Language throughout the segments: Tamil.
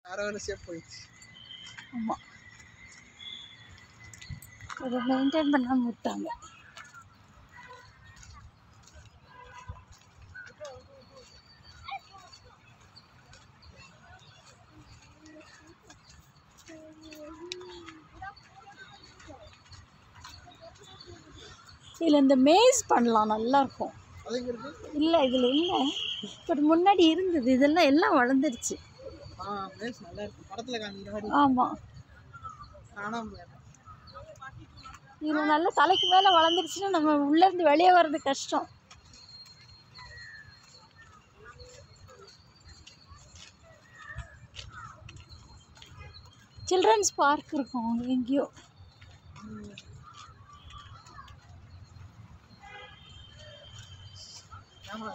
அரவணைச்சே போயிடுச்சு ஆமாம் அதை மெயின்டைன் பண்ணாமல் விட்டாங்க இதில் இந்த மேஸ் பண்ணலாம் நல்லா இருக்கும் அது எங்க இருக்கு இல்லை இதில் இல்லை பட் முன்னாடி இருந்தது இதெல்லாம் எல்லாம் வளர்ந்துருச்சு ஆ பிளேஸ் நல்லா இருக்கு படத்துல காமிக்கிற மாதிரி ஆமாம் காணாம போயிடுறேன் இதில் நல்லா தலைக்கு மேலே வளர்ந்துருச்சுன்னா நம்ம உள்ளேருந்து வெளியே வர்றது கஷ்டம் சில்ட்ரன்ஸ் பார்க் இருக்கும் அங்க எங்கேயோ கேமரா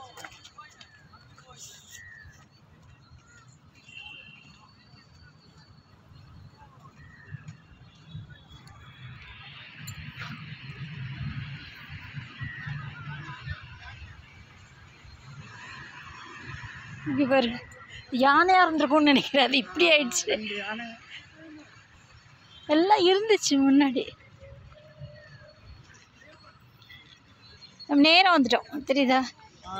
இங்கே பாரு யானையாக இருந்திருக்கும்னு நினைக்கிறேன் அது இப்படி ஆயிடுச்சு ரெண்டு யானை எல்லாம் இருந்துச்சு முன்னாடி நம்ம நேரம் வந்துட்டோம் தெரியுதா ஆ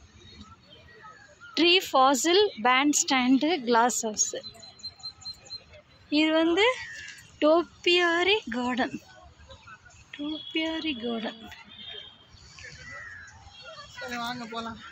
tree fossil bandstand glass house இது வந்து டோப்பியாரி கார்டன் டோப்பியாரி கார்டன் சரி வாங்க போலாம்